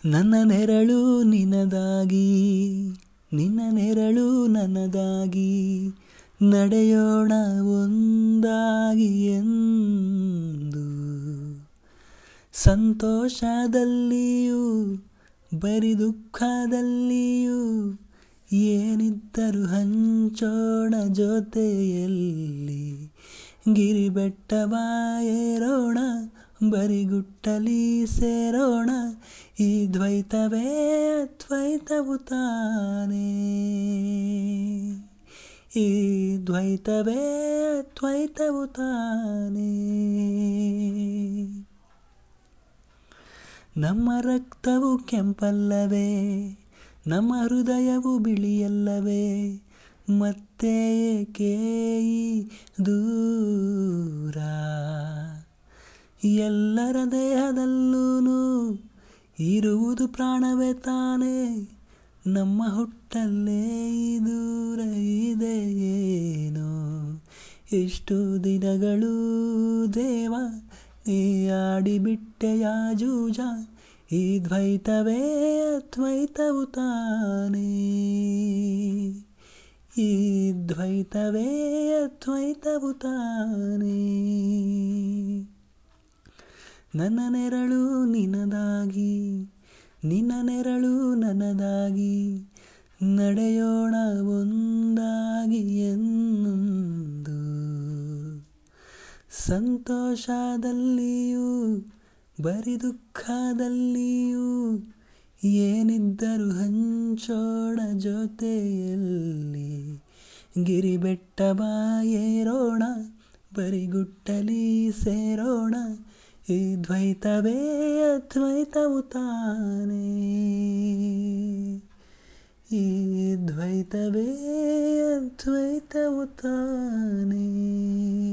ನನ್ನ ನೆರಳು ನಿನ್ನದಾಗಿ ನಿನ್ನ ನೆರಳು ನನ್ನದಾಗಿ ನಡೆಯೋಣ ಒಂದಾಗಿ ಎಂದು ಸಂತೋಷದಲ್ಲಿಯೂ ಬರಿ ದುಃಖದಲ್ಲಿಯೂ ಏನಿದ್ದರೂ ಹಂಚೋಣ ಜೊತೆಯಲ್ಲಿ ಗಿರಿ ಬೆಟ್ಟವ ಏರೋಣ ಬರಿಗುಟ್ಟಲಿ ಸೇರೋಣ ಈ ದ್ವೈತವೇ ಅದ್ವೈತವು ತಾನೇ ಈ ದ್ವೈತವೇ ಅದ್ವೈತವು ತಾನೇ ನಮ್ಮ ರಕ್ತವು ಕೆಂಪಲ್ಲವೇ ನಮ್ಮ ಹೃದಯವು ಬಿಳಿಯಲ್ಲವೇ ಮತ್ತೆ ಏಕೆ ಈ ದೂರ ಎಲ್ಲರ ದೇಹದಲ್ಲೂ ಇರುವುದು ಪ್ರಾಣವೇ ತಾನೇ ನಮ್ಮ ಹುಟ್ಟಲ್ಲೇ ಈ ದೂರ ಇದೆ ಏನೋ ಇಷ್ಟು ದಿನಗಳು ದೇವ ನೀ ಆಡಿಬಿಟ್ಟೆಯ ಜೂಜ ಈ ದ್ವೈತವೇ ಅದ್ವೈತವು ತಾನೇ ಈ ದ್ವೈತವೇ ಅದ್ವೈತವು ತಾನೇ ನನ್ನ ನೆರಳು ನಿನ್ನದಾಗಿ ನಿನ್ನ ನೆರಳು ನನ್ನದಾಗಿ ನಡೆಯೋಣ ಒಂದಾಗಿ ಎಂದು ಸಂತೋಷದಲ್ಲಿಯೂ ಬರಿ ದುಃಖದಲ್ಲಿಯೂ ಏನಿದ್ದರೂ ಹಂಚೋಣ ಜೊತೆಯಲ್ಲಿ ಗಿರಿ ಬೆಟ್ಟವ ಏರೋಣ ಬರಿಗುಟ್ಟಲಿ ಸೇರೋಣ ಈ ದ್ವೈತವೇ ಅದ್ವೈತವು ತಾನೇ ಈ ದ್ವೈತವೇ ಅದ್ವೈತವು ತಾನೇ